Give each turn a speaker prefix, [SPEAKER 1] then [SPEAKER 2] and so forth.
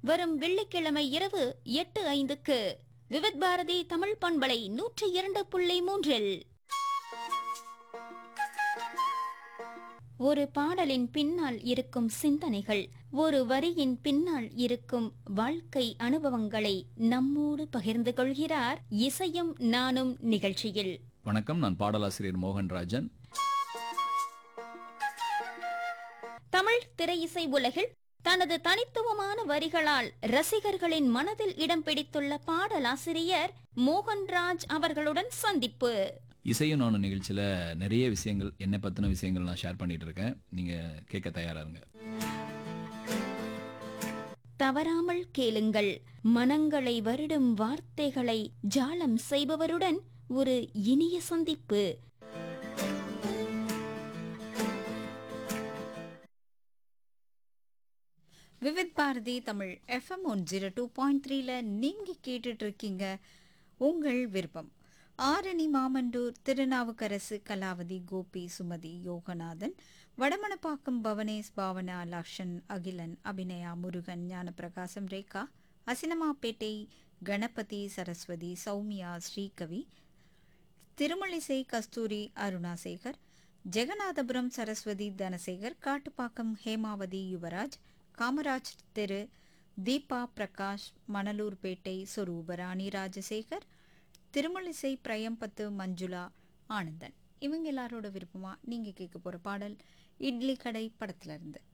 [SPEAKER 1] வரும் வெள்ளிக்கிழமை இரவு எட்டு ஐந்துக்கு விவித் பாரதி தமிழ் பண்பலை நூற்றி இரண்டு புள்ளி மூன்றில் ஒரு பாடலின் பின்னால் இருக்கும் சிந்தனைகள் ஒரு வரியின் பின்னால் இருக்கும் வாழ்க்கை அனுபவங்களை நம்மோடு பகிர்ந்து கொள்கிறார் இசையும் நானும் நிகழ்ச்சியில்
[SPEAKER 2] வணக்கம் நான் பாடலாசிரியர் மோகன்ராஜன்
[SPEAKER 1] தமிழ் திரையிசை உலகில் தனது தனித்துவமான வரிகளால் ரசிகர்களின் மனதில் இடம் பிடித்துள்ள பாடலாசிரியர் மோகன்ராஜ் அவர்களுடன் சந்திப்பு
[SPEAKER 2] இசையும் நானும் நிகழ்ச்சியில நிறைய விஷயங்கள் என்னை பத்தின விஷயங்கள் நான் ஷேர் பண்ணிட்டு இருக்கேன் நீங்க கேட்க தயாரா இருங்க
[SPEAKER 1] தவறாமல் கேளுங்கள் மனங்களை வருடும் வார்த்தைகளை ஜாலம் செய்பவருடன் ஒரு இனிய சந்திப்பு
[SPEAKER 3] Vividh Bharati Tamil FM one zero two point த்ரீல நீங்கள் கேட்டுட்டு இருக்கீங்க உங்கள் விருப்பம் ஆரணி மாமண்டூர் திருநாவுக்கரசு கலாவதி கோபி சுமதி யோகநாதன் வடமணப்பாக்கம் பவனேஷ் பாவனா லக்ஷன் அகிலன் அபிநயா முருகன் ஞானப்பிரகாசம் ரேகா அசினமாப்பேட்டை கணபதி சரஸ்வதி சௌமியா ஸ்ரீகவி திருமலிசை கஸ்தூரி அருணாசேகர் ஜெகநாதபுரம் சரஸ்வதி தனசேகர் காட்டுப்பாக்கம் ஹேமாவதி யுவராஜ் காமராஜ் தெரு தீபா பிரகாஷ் மணலூர்பேட்டை சொரூபராணி ராஜசேகர் திருமலிசை பிரயம்பத்து மஞ்சுளா ஆனந்தன் இவங்க எல்லாரோட விருப்பமா நீங்க கேட்க போற பாடல் இட்லி கடை படத்துல இருந்து